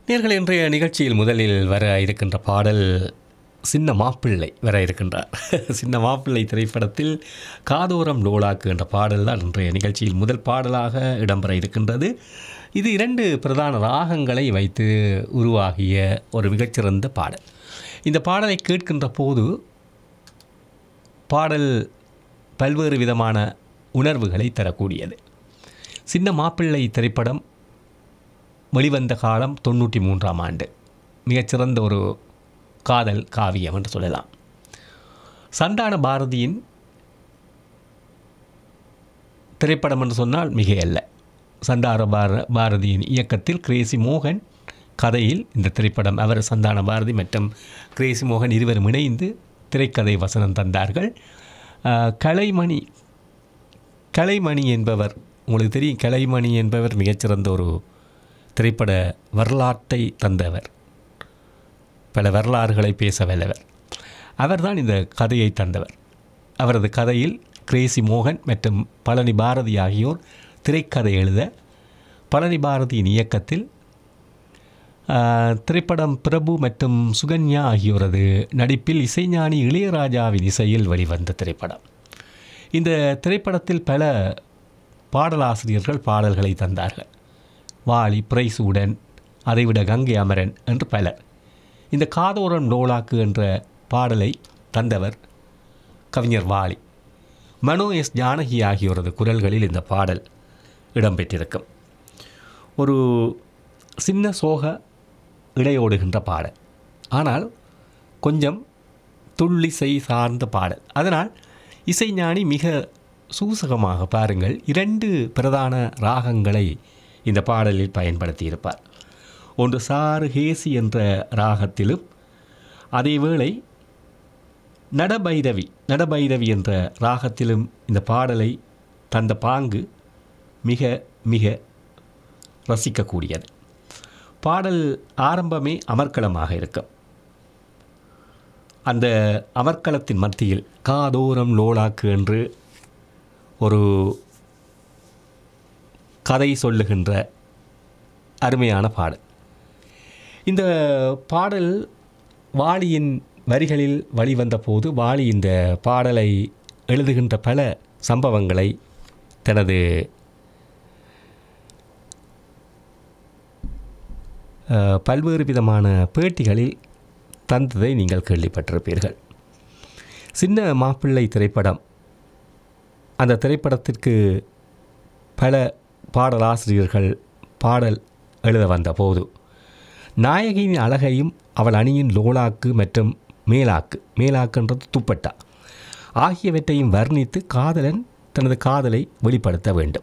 நேர்கள் இன்றைய நிகழ்ச்சியில் முதலில் வர இருக்கின்ற பாடல் சின்ன மாப்பிள்ளை வர இருக்கின்றார் சின்ன மாப்பிள்ளை திரைப்படத்தில் காதோரம் லோலாக்கு என்ற பாடல் தான் இன்றைய நிகழ்ச்சியில் முதல் பாடலாக இடம்பெற இருக்கின்றது இது இரண்டு பிரதான ராகங்களை வைத்து உருவாகிய ஒரு மிகச்சிறந்த பாடல் இந்த பாடலை கேட்கின்ற போது பாடல் பல்வேறு விதமான உணர்வுகளை தரக்கூடியது சின்ன மாப்பிள்ளை திரைப்படம் வெளிவந்த காலம் தொண்ணூற்றி மூன்றாம் ஆண்டு மிகச்சிறந்த ஒரு காதல் காவியம் என்று சொல்லலாம் சந்தான பாரதியின் திரைப்படம் என்று சொன்னால் மிக அல்ல சந்தான பார பாரதியின் இயக்கத்தில் கிரேசி மோகன் கதையில் இந்த திரைப்படம் அவர் சந்தான பாரதி மற்றும் கிரேசி மோகன் இருவரும் இணைந்து திரைக்கதை வசனம் தந்தார்கள் ஆஹ், கலைமணி கலைமணி என்பவர் உங்களுக்கு தெரியும் கலைமணி என்பவர் மிகச்சிறந்த ஒரு திரைப்பட வரலாற்றை தந்தவர் பல வரலாறுகளை பேச வல்லவர் அவர்தான் இந்த கதையை தந்தவர் அவரது கதையில் கிரேசி மோகன் மற்றும் பழனி பாரதி ஆகியோர் திரைக்கதை எழுத பழனி பாரதியின் இயக்கத்தில் ஆஹ், திரைப்படம் பிரபு மற்றும் சுகன்யா ஆகியோரது நடிப்பில் இசைஞானி இளையராஜாவின் இசையில் வெளிவந்த திரைப்படம் இந்த திரைப்படத்தில் பல பாடலாசிரியர்கள் பாடல்களை தந்தார்கள் வாலி பிரைசூடன் அதைவிட கங்கை அமரன் என்று பலர் இந்த காதோரம் லோலாக்கு என்ற பாடலை தந்தவர் கவிஞர் வாலி மனோ எஸ் ஜானகி ஆகியோரது குரல்களில் இந்த பாடல் இடம்பெற்றிருக்கும் ஒரு சின்ன சோக இடையோடுகின்ற பாடல் ஆனால் கொஞ்சம் துள்ளிசை சார்ந்த பாடல் அதனால் இசைஞானி மிக சூசகமாக பாருங்கள் இரண்டு பிரதான ராகங்களை இந்த பாடலில் பயன்படுத்தியிருப்பார் ஒன்று சாரு ஹேசி என்ற ராகத்திலும் அதேவேளை நடபைரவி நடபைரவி என்ற ராகத்திலும் இந்த பாடலை தந்த பாங்கு மிக மிக ரசிக்கக்கூடியது பாடல் ஆரம்பமே அமர்க்களமாக இருக்கும் அந்த அமர்க்களத்தின் மத்தியில் காதோரம் லோலாக்கு என்று ஒரு கதை சொல்லுகின்ற அருமையான பாடல் இந்த பாடல் வாலியின் வரிகளில் வழிவந்த போது வாலி இந்த பாடலை எழுதுகின்ற பல சம்பவங்களை தனது அஹ், பல்வேறு விதமான பேட்டிகளில் தந்ததை நீங்கள் கேள்விப்பட்டிருப்பீர்கள் சின்ன மாப்பிள்ளை திரைப்படம் அந்த திரைப்படத்திற்கு பல பாடலாசிரியர்கள் பாடல் எழுத வந்தபோது நாயகியின் அழகையும் அவள் அணியின் லோலாக்கு மற்றும் மேலாக்கு மேலாக்குன்றது துப்பட்டா ஆகியவற்றையும் வர்ணித்து காதலன் தனது காதலை வெளிப்படுத்த வேண்டும்